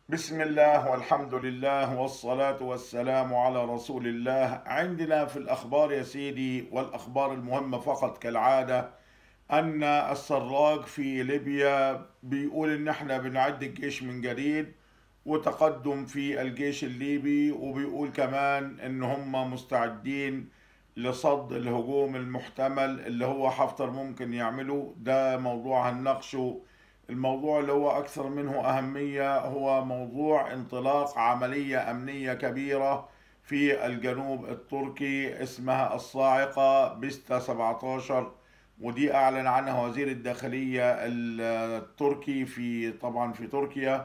بسم الله والحمد لله والصلاة والسلام على رسول الله عندنا في الأخبار يا سيدي والأخبار المهمة فقط كالعادة أن السراج في ليبيا بيقول إن إحنا بنعد الجيش من جديد وتقدم في الجيش الليبي وبيقول كمان إن هم مستعدين لصد الهجوم المحتمل اللي هو حفتر ممكن يعمله ده موضوع هنناقشه الموضوع اللي هو أكثر منه أهمية هو موضوع انطلاق عملية أمنية كبيرة في الجنوب التركي اسمها الصاعقة بيستا 17 ودي أعلن عنها وزير الداخلية التركي في طبعا في تركيا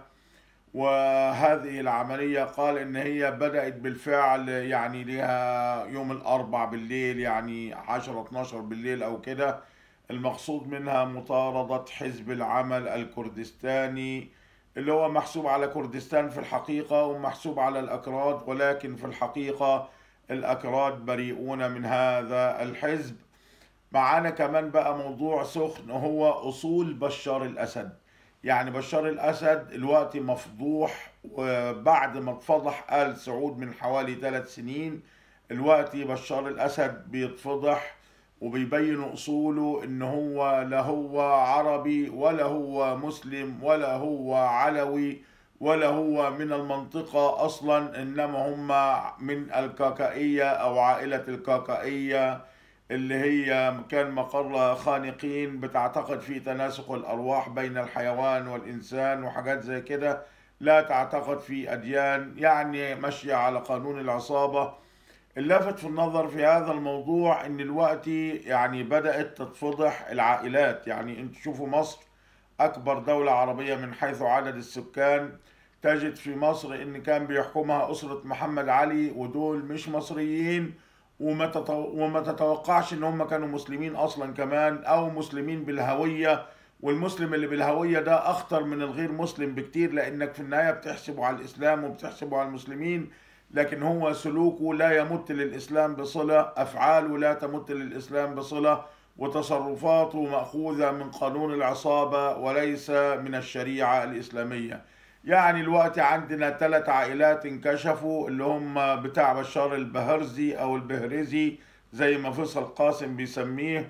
وهذه العملية قال إن هي بدأت بالفعل يعني لها يوم الأربع بالليل يعني 10 12 بالليل أو كده المقصود منها مطاردة حزب العمل الكردستاني اللي هو محسوب على كردستان في الحقيقة ومحسوب على الأكراد ولكن في الحقيقة الأكراد بريئون من هذا الحزب معانا كمان بقى موضوع سخن هو أصول بشار الأسد يعني بشار الأسد الوقت مفضوح وبعد ما اتفضح آل سعود من حوالي ثلاث سنين الوقت بشار الأسد بيتفضح وبيبين اصوله ان هو لا هو عربي ولا هو مسلم ولا هو علوي ولا هو من المنطقة اصلا انما هم من الكاكائية او عائلة الكاكائية اللي هي كان مقر خانقين بتعتقد في تناسق الارواح بين الحيوان والانسان وحاجات زي كده لا تعتقد في اديان يعني ماشية على قانون العصابة اللافت في النظر في هذا الموضوع ان الوقت يعني بدأت تتفضح العائلات يعني انت تشوفوا مصر اكبر دولة عربية من حيث عدد السكان تجد في مصر ان كان بيحكمها اسرة محمد علي ودول مش مصريين وما, تتو... وما تتوقعش ان هم كانوا مسلمين اصلا كمان او مسلمين بالهوية والمسلم اللي بالهوية ده اخطر من الغير مسلم بكتير لانك في النهاية بتحسبه على الاسلام وبتحسبه على المسلمين لكن هو سلوكه لا يمت للإسلام بصلة أفعاله لا تمت للإسلام بصلة وتصرفاته مأخوذة من قانون العصابة وليس من الشريعة الإسلامية يعني الوقت عندنا ثلاث عائلات انكشفوا اللي هم بتاع بشار البهرزي أو البهرزي زي ما فيصل قاسم بيسميه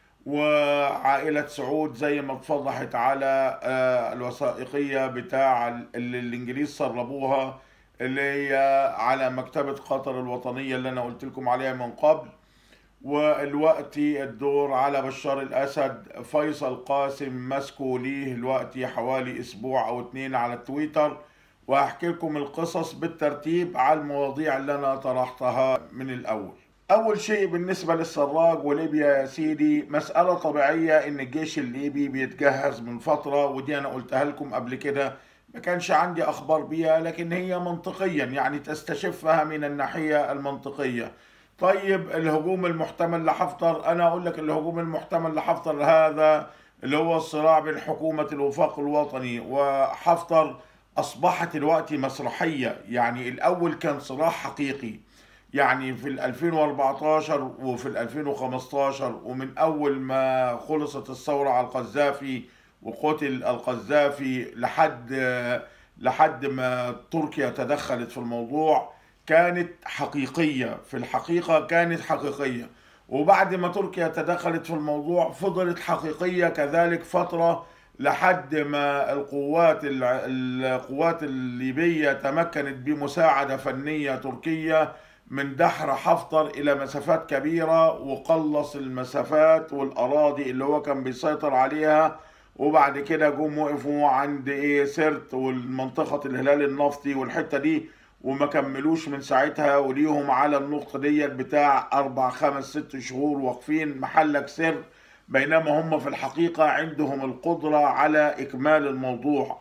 وعائلة سعود زي ما اتفضحت على الوثائقية بتاع اللي الإنجليز سربوها اللي هي على مكتبة قطر الوطنية اللي أنا قلت لكم عليها من قبل والوقت الدور على بشار الأسد فيصل قاسم مسكوا ليه الوقت حوالي أسبوع أو اتنين على التويتر وهحكي لكم القصص بالترتيب على المواضيع اللي أنا طرحتها من الأول أول شيء بالنسبة للسراج وليبيا يا سيدي مسألة طبيعية إن الجيش الليبي بيتجهز من فترة ودي أنا قلتها لكم قبل كده ما كانش عندي اخبار بيها لكن هي منطقيا يعني تستشفها من الناحيه المنطقيه طيب الهجوم المحتمل لحفتر انا اقول لك الهجوم المحتمل لحفتر هذا اللي هو الصراع بين حكومه الوفاق الوطني وحفتر اصبحت الوقت مسرحيه يعني الاول كان صراع حقيقي يعني في ال 2014 وفي ال 2015 ومن اول ما خلصت الثوره على القذافي وقتل القذافي لحد لحد ما تركيا تدخلت في الموضوع كانت حقيقية في الحقيقة كانت حقيقية وبعد ما تركيا تدخلت في الموضوع فضلت حقيقية كذلك فترة لحد ما القوات القوات الليبية تمكنت بمساعدة فنية تركية من دحر حفتر إلى مسافات كبيرة وقلص المسافات والأراضي اللي هو كان بيسيطر عليها وبعد كده جم وقفوا عند ايه سرت والمنطقة الهلال النفطي والحتة دي وما كملوش من ساعتها وليهم على النقطة ديت بتاع أربع خمس ست شهور واقفين محلك سر بينما هم في الحقيقة عندهم القدرة على إكمال الموضوع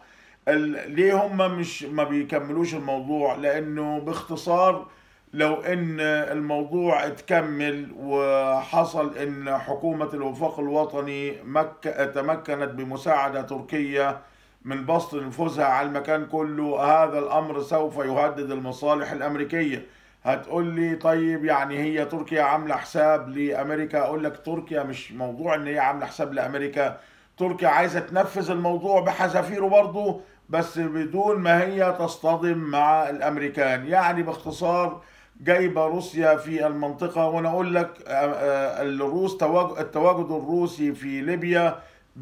ليه هم مش ما بيكملوش الموضوع لأنه باختصار لو ان الموضوع اتكمل وحصل ان حكومة الوفاق الوطني مك... تمكنت بمساعدة تركيا من بسط نفوذها على المكان كله هذا الامر سوف يهدد المصالح الامريكية هتقول لي طيب يعني هي تركيا عاملة حساب لامريكا اقول لك تركيا مش موضوع ان هي عاملة حساب لامريكا تركيا عايزة تنفذ الموضوع بحذافيره برضه بس بدون ما هي تصطدم مع الامريكان يعني باختصار جايبه روسيا في المنطقه وانا اقول لك الروس التواجد الروسي في ليبيا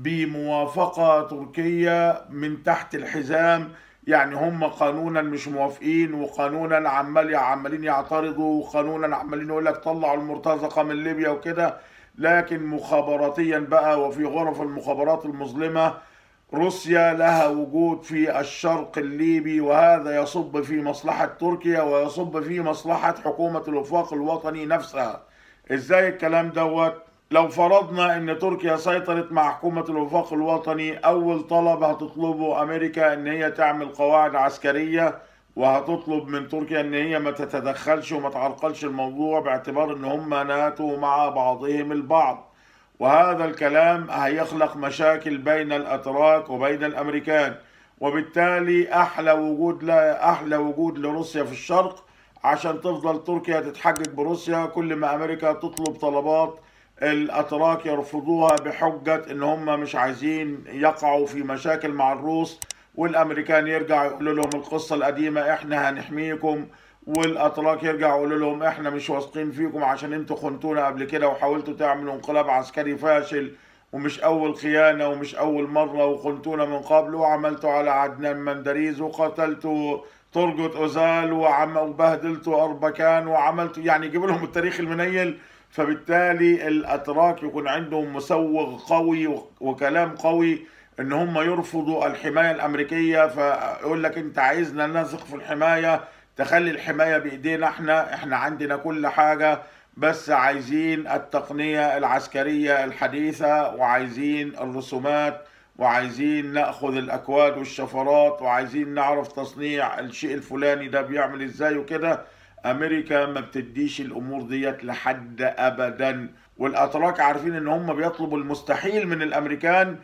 بموافقه تركيه من تحت الحزام يعني هم قانونا مش موافقين وقانونا عمال عمالين يعترضوا وقانونا عمالين يقول لك طلعوا المرتزقه من ليبيا وكده لكن مخابراتيا بقى وفي غرف المخابرات المظلمه روسيا لها وجود في الشرق الليبي وهذا يصب في مصلحة تركيا ويصب في مصلحة حكومة الوفاق الوطني نفسها ازاي الكلام دوت لو فرضنا ان تركيا سيطرت مع حكومة الوفاق الوطني اول طلب هتطلبه امريكا ان هي تعمل قواعد عسكرية وهتطلب من تركيا ان هي ما تتدخلش وما تعرقلش الموضوع باعتبار ان هم ناتوا مع بعضهم البعض وهذا الكلام هيخلق مشاكل بين الاتراك وبين الامريكان وبالتالي احلى وجود لا احلى وجود لروسيا في الشرق عشان تفضل تركيا تتحجج بروسيا كل ما امريكا تطلب طلبات الاتراك يرفضوها بحجه ان هم مش عايزين يقعوا في مشاكل مع الروس والامريكان يرجع يقولوا لهم القصه القديمه احنا هنحميكم والاتراك يرجعوا يقولوا لهم احنا مش واثقين فيكم عشان انتوا خنتونا قبل كده وحاولتوا تعملوا انقلاب عسكري فاشل ومش اول خيانه ومش اول مره وخنتونا من قبل وعملتوا على عدنان مندريز وقتلتوا ترجت اوزال وعم وبهدلتوا اربكان وعملتوا يعني جيبوا لهم التاريخ المنيل فبالتالي الاتراك يكون عندهم مسوغ قوي وكلام قوي ان هم يرفضوا الحمايه الامريكيه فيقول لك انت عايزنا نثق في الحمايه تخلي الحمايه بايدينا احنا احنا عندنا كل حاجه بس عايزين التقنيه العسكريه الحديثه وعايزين الرسومات وعايزين ناخذ الاكواد والشفرات وعايزين نعرف تصنيع الشيء الفلاني ده بيعمل ازاي وكده امريكا ما بتديش الامور ديت لحد ابدا والاتراك عارفين ان هم بيطلبوا المستحيل من الامريكان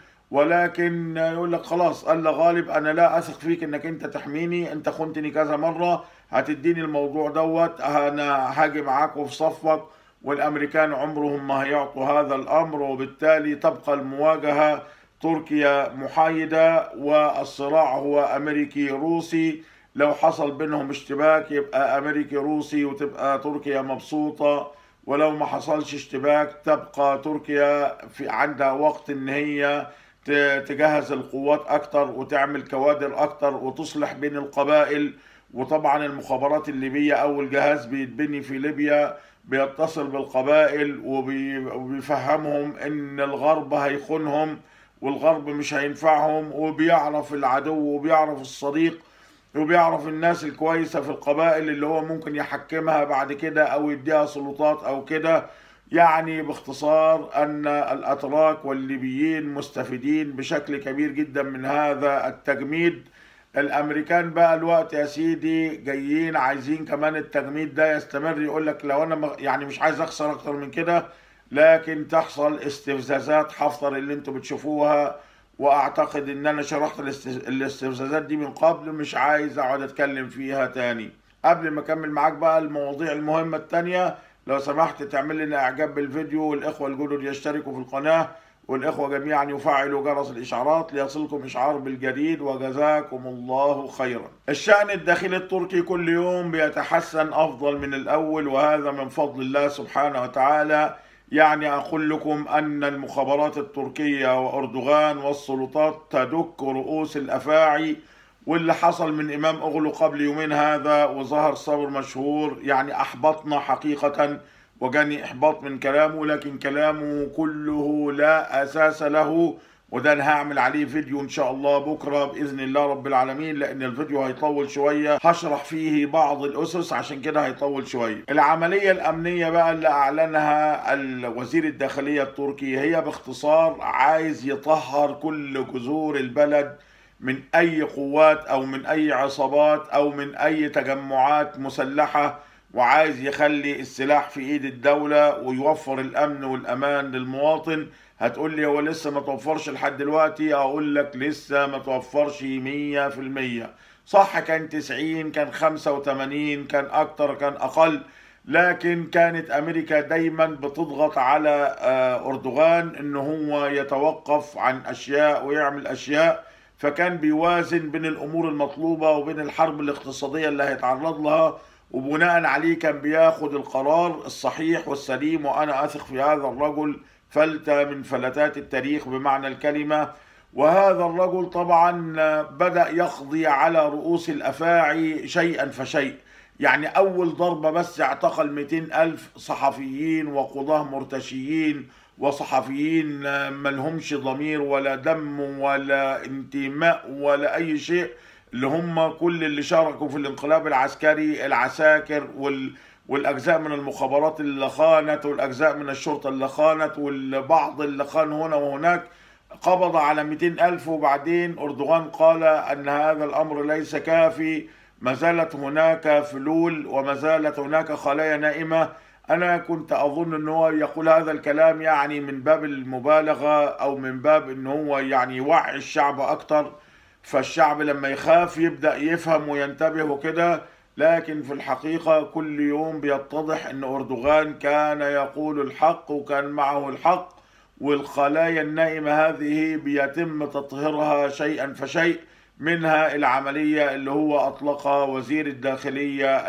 ولكن يقول لك خلاص قال غالب انا لا اثق فيك انك انت تحميني انت خنتني كذا مره هتديني الموضوع دوت انا هاجي معاك وفي صفك والامريكان عمرهم ما هيعطوا هذا الامر وبالتالي تبقى المواجهه تركيا محايده والصراع هو امريكي روسي لو حصل بينهم اشتباك يبقى امريكي روسي وتبقى تركيا مبسوطه ولو ما حصلش اشتباك تبقى تركيا في عندها وقت ان هي تجهز القوات اكتر وتعمل كوادر اكتر وتصلح بين القبائل وطبعا المخابرات الليبيه اول جهاز بيتبني في ليبيا بيتصل بالقبائل وبيفهمهم ان الغرب هيخونهم والغرب مش هينفعهم وبيعرف العدو وبيعرف الصديق وبيعرف الناس الكويسة في القبائل اللي هو ممكن يحكمها بعد كده أو يديها سلطات أو كده يعني باختصار أن الأتراك والليبيين مستفيدين بشكل كبير جدا من هذا التجميد الامريكان بقى الوقت يا سيدي جايين عايزين كمان التجميد ده يستمر يقول لك لو انا يعني مش عايز اخسر اكتر من كده لكن تحصل استفزازات حفتر اللي انتم بتشوفوها واعتقد ان انا شرحت الاستفزازات دي من قبل مش عايز اقعد اتكلم فيها تاني قبل ما اكمل معاك بقى المواضيع المهمة التانية لو سمحت تعمل لنا اعجاب بالفيديو والاخوة الجدد يشتركوا في القناة والإخوة جميعا يفعلوا جرس الإشعارات ليصلكم إشعار بالجديد وجزاكم الله خيرا الشأن الداخلي التركي كل يوم بيتحسن أفضل من الأول وهذا من فضل الله سبحانه وتعالى يعني أقول لكم أن المخابرات التركية وأردوغان والسلطات تدك رؤوس الأفاعي واللي حصل من إمام أغلو قبل يومين هذا وظهر صبر مشهور يعني أحبطنا حقيقة وجاني إحباط من كلامه لكن كلامه كله لا أساس له وده أنا هعمل عليه فيديو إن شاء الله بكرة بإذن الله رب العالمين لأن الفيديو هيطول شوية هشرح فيه بعض الأسس عشان كده هيطول شوية العملية الأمنية بقى اللي أعلنها الوزير الداخلية التركي هي باختصار عايز يطهر كل جذور البلد من أي قوات أو من أي عصابات أو من أي تجمعات مسلحة وعايز يخلي السلاح في ايد الدولة ويوفر الامن والامان للمواطن هتقول لي هو لسه ما توفرش لحد دلوقتي اقول لك لسه ما توفرش مية في المية صح كان تسعين كان خمسة وتمانين كان اكتر كان اقل لكن كانت امريكا دايما بتضغط على اردوغان ان هو يتوقف عن اشياء ويعمل اشياء فكان بيوازن بين الامور المطلوبه وبين الحرب الاقتصاديه اللي هيتعرض لها وبناء عليه كان بياخد القرار الصحيح والسليم وانا اثق في هذا الرجل فلتة من فلتات التاريخ بمعنى الكلمه وهذا الرجل طبعا بدأ يقضي على رؤوس الأفاعي شيئا فشيء يعني أول ضربة بس اعتقل 200 ألف صحفيين وقضاة مرتشيين وصحفيين ملهمش ضمير ولا دم ولا انتماء ولا أي شيء اللي هم كل اللي شاركوا في الانقلاب العسكري العساكر وال والأجزاء من المخابرات اللي خانت والأجزاء من الشرطة اللي خانت والبعض اللي خان هنا وهناك قبض على 200 ألف وبعدين أردوغان قال أن هذا الأمر ليس كافي ما زالت هناك فلول وما زالت هناك خلايا نائمة أنا كنت أظن أن هو يقول هذا الكلام يعني من باب المبالغة أو من باب أن هو يعني يوعي الشعب أكتر فالشعب لما يخاف يبدأ يفهم وينتبه وكده لكن في الحقيقة كل يوم بيتضح أن أردوغان كان يقول الحق وكان معه الحق والخلايا النائمة هذه بيتم تطهيرها شيئا فشيء منها العملية اللي هو أطلقها وزير الداخلية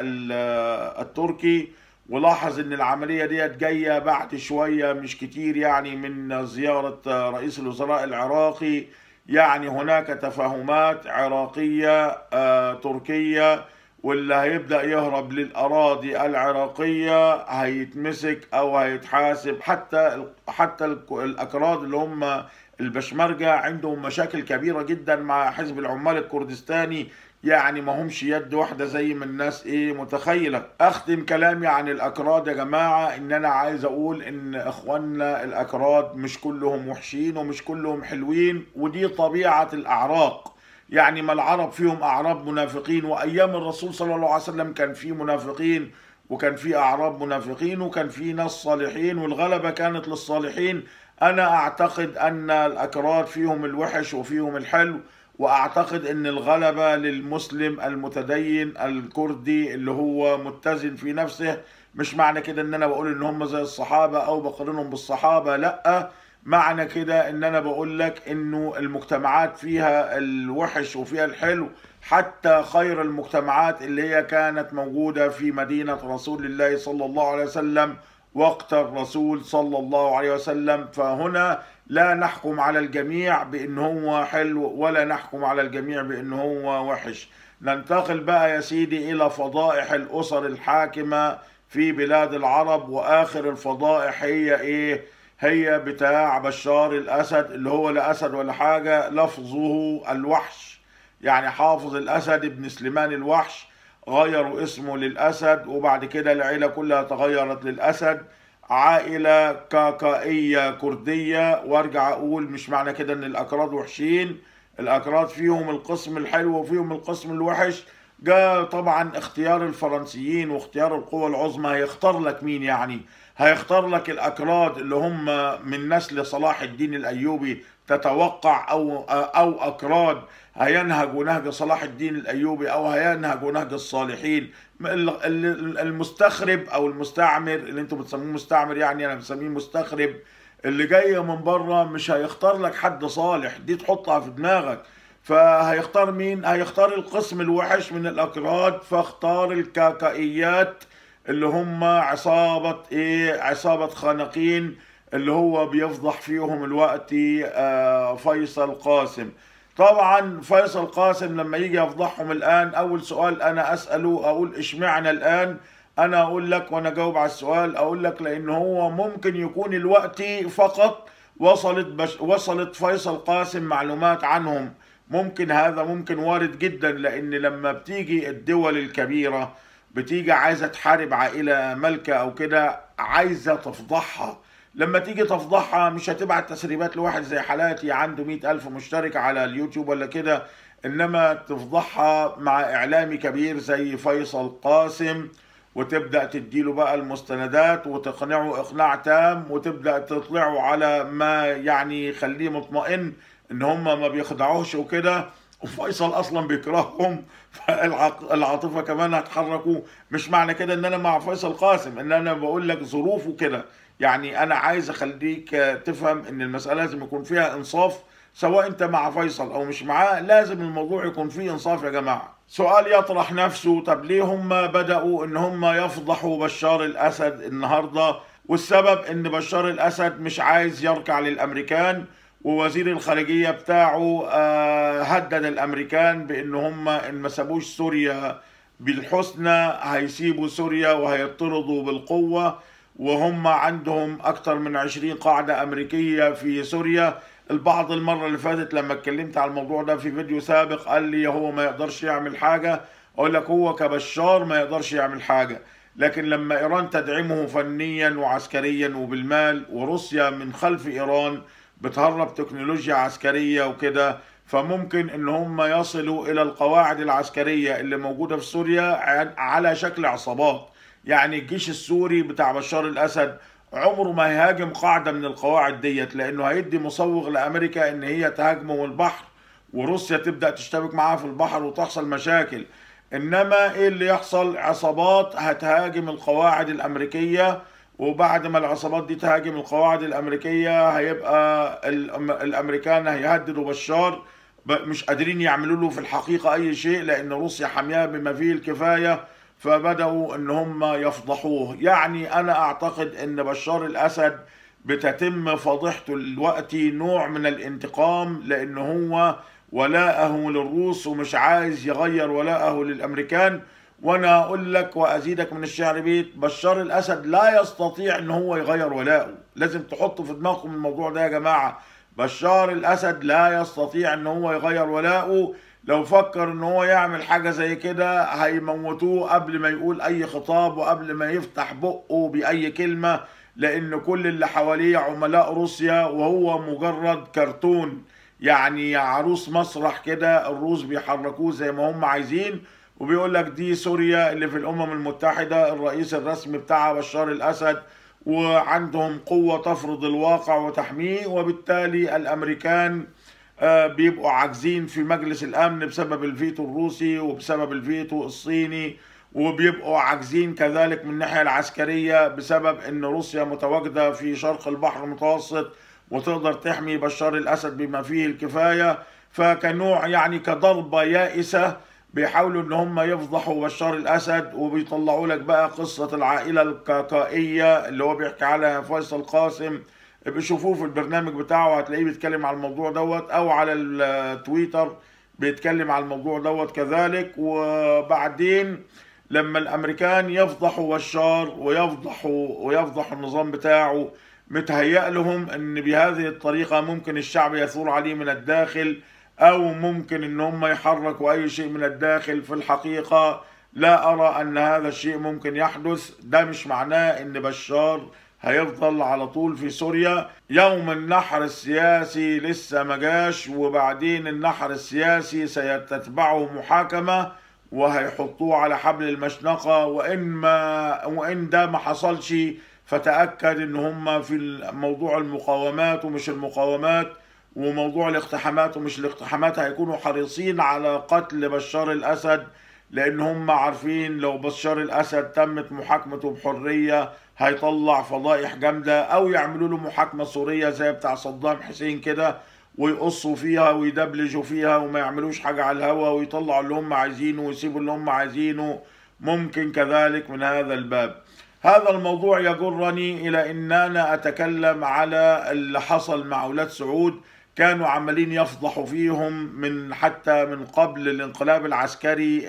التركي ولاحظ ان العملية ديت جاية بعد شوية مش كتير يعني من زيارة رئيس الوزراء العراقي يعني هناك تفاهمات عراقية آه تركية واللي هيبدأ يهرب للأراضي العراقية هيتمسك أو هيتحاسب حتى حتى الأكراد اللي هم البشمركة عندهم مشاكل كبيرة جدا مع حزب العمال الكردستاني يعني ما همش يد واحدة زي ما الناس ايه متخيلة اختم كلامي عن الاكراد يا جماعة ان انا عايز اقول ان اخواننا الاكراد مش كلهم وحشين ومش كلهم حلوين ودي طبيعة الاعراق يعني ما العرب فيهم اعراب منافقين وايام الرسول صلى الله عليه وسلم كان في منافقين وكان في اعراب منافقين وكان في ناس صالحين والغلبة كانت للصالحين انا اعتقد ان الاكراد فيهم الوحش وفيهم الحلو واعتقد ان الغلبة للمسلم المتدين الكردي اللي هو متزن في نفسه مش معنى كده ان انا بقول ان هم زي الصحابة او بقارنهم بالصحابة لا معنى كده ان انا بقول لك انه المجتمعات فيها الوحش وفيها الحلو حتى خير المجتمعات اللي هي كانت موجودة في مدينة رسول الله صلى الله عليه وسلم وقت الرسول صلى الله عليه وسلم فهنا لا نحكم على الجميع بان هو حلو ولا نحكم على الجميع بان هو وحش ننتقل بقى يا سيدي الى فضائح الاسر الحاكمة في بلاد العرب واخر الفضائح هي ايه هي بتاع بشار الاسد اللي هو لا اسد ولا حاجة لفظه الوحش يعني حافظ الاسد ابن سليمان الوحش غيروا اسمه للاسد وبعد كده العيلة كلها تغيرت للاسد عائلة كاكائية كردية وارجع اقول مش معنى كده ان الاكراد وحشين الاكراد فيهم القسم الحلو وفيهم القسم الوحش جاء طبعا اختيار الفرنسيين واختيار القوى العظمى هيختار لك مين يعني هيختار لك الاكراد اللي هم من نسل صلاح الدين الايوبي تتوقع او او اكراد هينهجوا نهج صلاح الدين الايوبي او هينهجوا نهج الصالحين المستخرب او المستعمر اللي انتم بتسموه مستعمر يعني انا بسميه مستخرب اللي جاي من بره مش هيختار لك حد صالح دي تحطها في دماغك فهيختار مين هيختار القسم الوحش من الاكراد فاختار الكاكائيات اللي هم عصابة ايه عصابة خانقين اللي هو بيفضح فيهم الوقت آه فيصل قاسم طبعا فيصل قاسم لما يجي يفضحهم الان اول سؤال انا اساله اقول اشمعنى الان انا اقول لك وانا اجاوب على السؤال اقول لك لان هو ممكن يكون الوقت فقط وصلت بش وصلت فيصل قاسم معلومات عنهم ممكن هذا ممكن وارد جدا لان لما بتيجي الدول الكبيره بتيجي عايزه تحارب عائله مالكه او كده عايزه تفضحها لما تيجي تفضحها مش هتبعت تسريبات لواحد زي حالاتي عنده مئة ألف مشترك على اليوتيوب ولا كده إنما تفضحها مع إعلامي كبير زي فيصل قاسم وتبدأ تديله بقى المستندات وتقنعه إقناع تام وتبدأ تطلعه على ما يعني يخليه مطمئن إن هم ما بيخدعوش وكده وفيصل اصلا بيكرههم فالعاطفه كمان هتحركوا مش معنى كده ان انا مع فيصل قاسم ان انا بقول لك ظروفه كده يعني انا عايز اخليك تفهم ان المساله لازم يكون فيها انصاف سواء انت مع فيصل او مش معاه لازم الموضوع يكون فيه انصاف يا جماعه سؤال يطرح نفسه طب ليه هم بداوا ان هم يفضحوا بشار الاسد النهارده والسبب ان بشار الاسد مش عايز يركع للامريكان ووزير الخارجيه بتاعه هدد الامريكان بان هم ان ما سابوش سوريا بالحسنى هيسيبوا سوريا وهيطردوا بالقوه وهم عندهم اكثر من 20 قاعده امريكيه في سوريا البعض المره اللي فاتت لما اتكلمت على الموضوع ده في فيديو سابق قال لي هو ما يقدرش يعمل حاجه اقول لك هو كبشار ما يقدرش يعمل حاجه لكن لما ايران تدعمه فنيا وعسكريا وبالمال وروسيا من خلف ايران بتهرب تكنولوجيا عسكريه وكده فممكن ان هم يصلوا الى القواعد العسكريه اللي موجوده في سوريا على شكل عصابات يعني الجيش السوري بتاع بشار الاسد عمره ما هيهاجم قاعده من القواعد ديت لانه هيدي مصوغ لامريكا ان هي تهاجمه من البحر وروسيا تبدا تشتبك معاها في البحر وتحصل مشاكل انما ايه اللي يحصل عصابات هتهاجم القواعد الامريكيه وبعد ما العصابات دي تهاجم القواعد الامريكيه هيبقى الامريكان هيهددوا بشار مش قادرين يعملوا له في الحقيقه اي شيء لان روسيا حامياه بما فيه الكفايه فبداوا ان هم يفضحوه يعني انا اعتقد ان بشار الاسد بتتم فضيحته دلوقتي نوع من الانتقام لان هو ولاءه للروس ومش عايز يغير ولاءه للامريكان وانا اقول لك وازيدك من الشعر بيت بشار الاسد لا يستطيع ان هو يغير ولاءه لازم تحطوا في دماغكم الموضوع ده يا جماعه بشار الاسد لا يستطيع ان هو يغير ولاءه لو فكر ان هو يعمل حاجة زي كده هيموتوه قبل ما يقول اي خطاب وقبل ما يفتح بقه باي كلمة لان كل اللي حواليه عملاء روسيا وهو مجرد كرتون يعني عروس مسرح كده الروس بيحركوه زي ما هم عايزين وبيقول لك دي سوريا اللي في الامم المتحدة الرئيس الرسمي بتاعها بشار الاسد وعندهم قوة تفرض الواقع وتحميه وبالتالي الامريكان بيبقوا عاجزين في مجلس الامن بسبب الفيتو الروسي وبسبب الفيتو الصيني وبيبقوا عاجزين كذلك من الناحيه العسكريه بسبب ان روسيا متواجده في شرق البحر المتوسط وتقدر تحمي بشار الاسد بما فيه الكفايه فكنوع يعني كضربه يائسه بيحاولوا ان هم يفضحوا بشار الاسد وبيطلعوا لك بقى قصه العائله الكاكائيه اللي هو بيحكي عليها فيصل قاسم بيشوفوه في البرنامج بتاعه هتلاقيه بيتكلم على الموضوع دوت او على التويتر بيتكلم على الموضوع دوت كذلك وبعدين لما الامريكان يفضحوا بشار ويفضحوا ويفضحوا النظام بتاعه متهيأ لهم ان بهذه الطريقه ممكن الشعب يثور عليه من الداخل او ممكن ان هم يحركوا اي شيء من الداخل في الحقيقه لا ارى ان هذا الشيء ممكن يحدث ده مش معناه ان بشار هيفضل على طول في سوريا يوم النحر السياسي لسه ما جاش وبعدين النحر السياسي سيتتبعه محاكمة وهيحطوه على حبل المشنقة وإن ما وإن ده ما حصلش فتأكد إن هم في موضوع المقاومات ومش المقاومات وموضوع الاقتحامات ومش الاقتحامات هيكونوا حريصين على قتل بشار الأسد لأن هم عارفين لو بشار الأسد تمت محاكمته بحرية هيطلع فضائح جامدة أو يعملوا له محاكمة سورية زي بتاع صدام حسين كده ويقصوا فيها ويدبلجوا فيها وما يعملوش حاجة على الهوا ويطلعوا اللي هم عايزينه ويسيبوا اللي هم عايزينه ممكن كذلك من هذا الباب هذا الموضوع يجرني إلى أن أنا أتكلم على اللي حصل مع أولاد سعود كانوا عمالين يفضحوا فيهم من حتى من قبل الانقلاب العسكري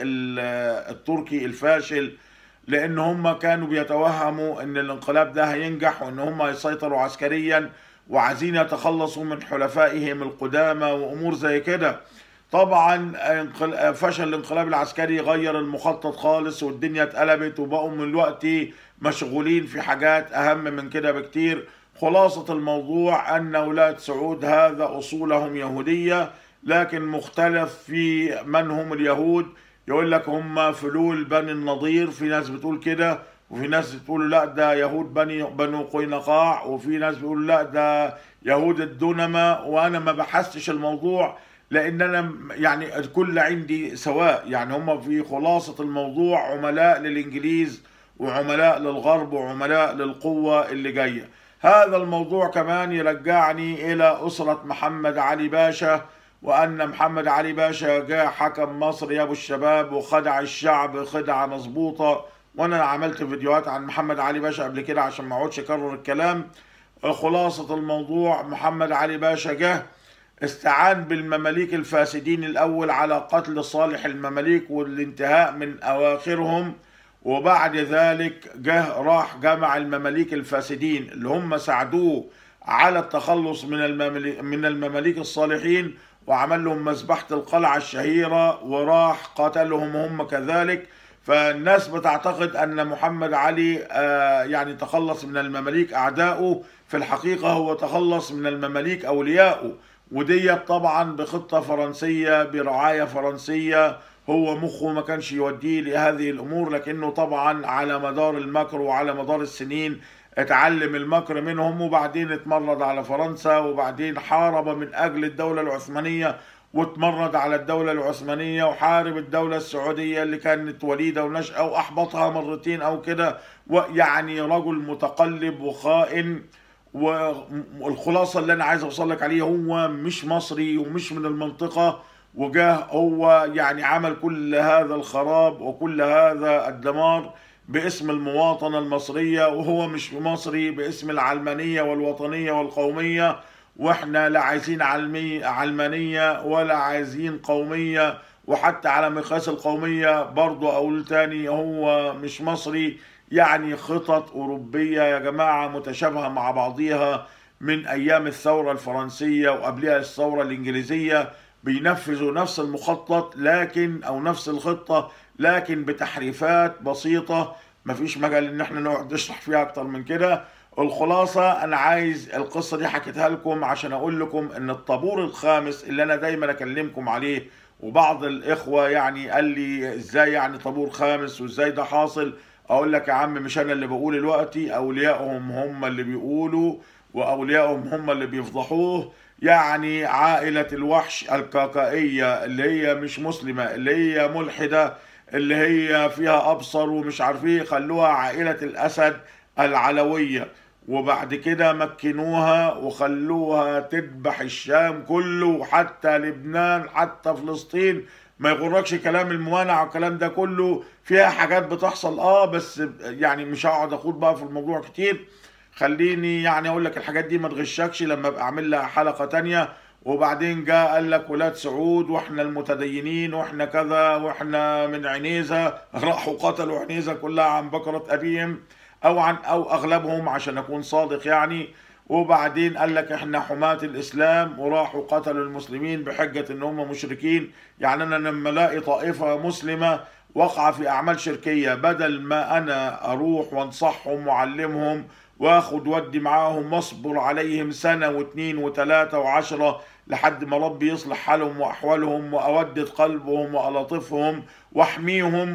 التركي الفاشل لان هم كانوا بيتوهموا ان الانقلاب ده هينجح وان هم هيسيطروا عسكريا وعايزين يتخلصوا من حلفائهم القدامى وامور زي كده طبعا فشل الانقلاب العسكري غير المخطط خالص والدنيا اتقلبت وبقوا من الوقت مشغولين في حاجات اهم من كده بكتير خلاصة الموضوع ان اولاد سعود هذا اصولهم يهودية لكن مختلف في من هم اليهود يقول لك هم فلول بني النضير في ناس بتقول كده وفي ناس بتقول لا ده يهود بني بنو قينقاع وفي ناس بيقولوا لا ده يهود الدنمة وانا ما بحثتش الموضوع لان انا يعني الكل عندي سواء يعني هم في خلاصة الموضوع عملاء للانجليز وعملاء للغرب وعملاء للقوة اللي جاية هذا الموضوع كمان يرجعني إلى أسرة محمد علي باشا وأن محمد علي باشا جاء حكم مصر يا أبو الشباب وخدع الشعب خدعة مظبوطة وأنا عملت فيديوهات عن محمد علي باشا قبل كده عشان ما اقعدش أكرر الكلام خلاصة الموضوع محمد علي باشا جه استعان بالمماليك الفاسدين الأول على قتل صالح المماليك والانتهاء من أواخرهم وبعد ذلك جه راح جمع المماليك الفاسدين اللي هم ساعدوه على التخلص من المماليك, من المماليك الصالحين وعمل لهم مذبحة القلعة الشهيرة وراح قتلهم هم كذلك فالناس بتعتقد أن محمد علي يعني تخلص من المماليك أعدائه في الحقيقة هو تخلص من المماليك أوليائه وديت طبعا بخطة فرنسية برعاية فرنسية هو مخه ما كانش يوديه لهذه الأمور لكنه طبعا على مدار المكر وعلى مدار السنين اتعلم المكر منهم وبعدين اتمرد على فرنسا وبعدين حارب من أجل الدولة العثمانية واتمرد على الدولة العثمانية وحارب الدولة السعودية اللي كانت وليدة ونشأة وأحبطها مرتين أو كده ويعني رجل متقلب وخائن والخلاصة اللي أنا عايز أوصل لك عليه هو مش مصري ومش من المنطقة وجاه هو يعني عمل كل هذا الخراب وكل هذا الدمار باسم المواطنة المصرية وهو مش مصري باسم العلمانية والوطنية والقومية واحنا لا عايزين علمي علمانية ولا عايزين قومية وحتى على مقياس القومية برضو أقول تاني هو مش مصري يعني خطط أوروبية يا جماعة متشابهة مع بعضيها من أيام الثورة الفرنسية وقبلها الثورة الإنجليزية بينفذوا نفس المخطط لكن أو نفس الخطة لكن بتحريفات بسيطة مفيش مجال إن احنا نقعد نشرح فيها أكتر من كده الخلاصة أنا عايز القصة دي حكيتها لكم عشان أقول لكم إن الطابور الخامس اللي أنا دايما أكلمكم عليه وبعض الإخوة يعني قال لي إزاي يعني طابور خامس وإزاي ده حاصل أقول لك يا عم مش أنا اللي بقول دلوقتي أوليائهم هم اللي بيقولوا وأوليائهم هم اللي بيفضحوه يعني عائلة الوحش الكاكائية اللي هي مش مسلمة اللي هي ملحدة اللي هي فيها أبصر ومش عارفين خلوها عائلة الأسد العلوية وبعد كده مكنوها وخلوها تذبح الشام كله وحتى لبنان حتى فلسطين ما يغركش كلام الموانع والكلام ده كله فيها حاجات بتحصل اه بس يعني مش هقعد اخوض بقى في الموضوع كتير خليني يعني اقول لك الحاجات دي ما تغشكش لما ابقى اعمل لها حلقه تانية وبعدين جاء قال لك ولاد سعود واحنا المتدينين واحنا كذا واحنا من عنيزه راحوا قتلوا عنيزه كلها عن بكره ابيهم او عن او اغلبهم عشان اكون صادق يعني وبعدين قال لك احنا حماة الاسلام وراحوا قتلوا المسلمين بحجة ان هم مشركين يعني انا لما الاقي طائفة مسلمة وقع في اعمال شركية بدل ما انا اروح وانصحهم واعلمهم واخد ودي معاهم واصبر عليهم سنة واثنين وثلاثة وعشرة لحد ما ربي يصلح حالهم واحوالهم واودد قلبهم والطفهم واحميهم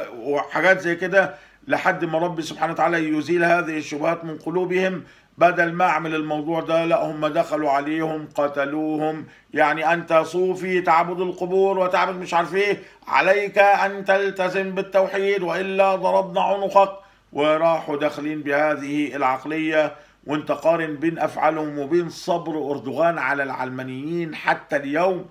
وحاجات زي كده لحد ما ربي سبحانه وتعالى يزيل هذه الشبهات من قلوبهم بدل ما اعمل الموضوع ده لا هم دخلوا عليهم قتلوهم يعني انت صوفي تعبد القبور وتعبد مش عارف ايه عليك ان تلتزم بالتوحيد والا ضربنا عنقك وراحوا داخلين بهذه العقليه وانت قارن بين افعالهم وبين صبر اردوغان على العلمانيين حتى اليوم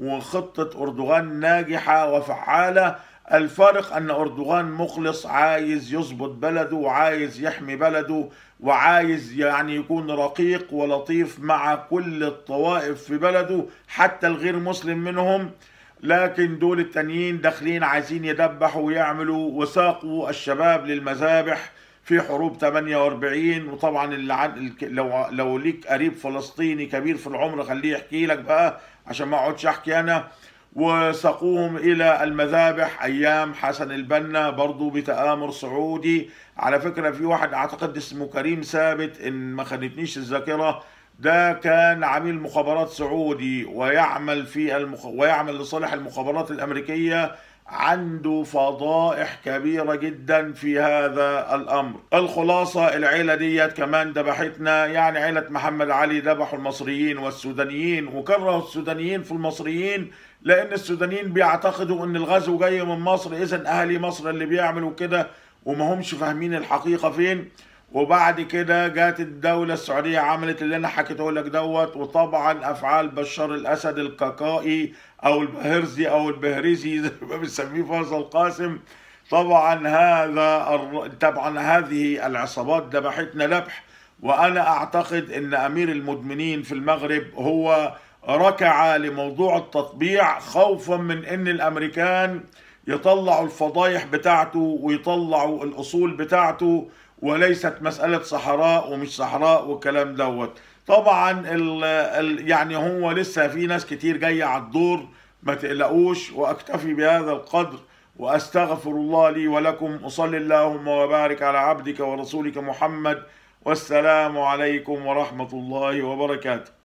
وخطه اردوغان ناجحه وفعاله الفرق ان اردوغان مخلص عايز يظبط بلده وعايز يحمي بلده وعايز يعني يكون رقيق ولطيف مع كل الطوائف في بلده حتى الغير مسلم منهم لكن دول التانيين داخلين عايزين يدبحوا ويعملوا وساقوا الشباب للمذابح في حروب 48 وطبعا اللي عن لو لو ليك قريب فلسطيني كبير في العمر خليه يحكي لك بقى عشان ما اقعدش احكي انا وسقوهم إلى المذابح أيام حسن البنا برضو بتآمر سعودي على فكرة في واحد أعتقد اسمه كريم ثابت إن ما خدتنيش الذاكرة ده كان عميل مخابرات سعودي ويعمل في المخ... ويعمل لصالح المخابرات الأمريكية عنده فضائح كبيرة جدا في هذا الأمر الخلاصة العيلة ديت كمان ذبحتنا يعني عيلة محمد علي ذبحوا المصريين والسودانيين وكرهوا السودانيين في المصريين لأن السودانيين بيعتقدوا أن الغزو جاي من مصر إذا أهالي مصر اللي بيعملوا كده وما همش فاهمين الحقيقة فين وبعد كده جات الدولة السعودية عملت اللي انا حكيته لك دوت وطبعا افعال بشار الاسد الكاكائي او البهرزي او البهريزي زي ما بنسميه فيصل القاسم طبعا هذا الر- طبعا هذه العصابات ذبحتنا ذبح وانا اعتقد ان امير المدمنين في المغرب هو ركع لموضوع التطبيع خوفا من ان الامريكان يطلعوا الفضايح بتاعته ويطلعوا الاصول بتاعته وليست مسألة صحراء ومش صحراء والكلام دوت طبعا ال ال يعني هو لسه في ناس كتير جاية على الدور ما تقلقوش واكتفي بهذا القدر واستغفر الله لي ولكم اصلي اللهم وبارك على عبدك ورسولك محمد والسلام عليكم ورحمة الله وبركاته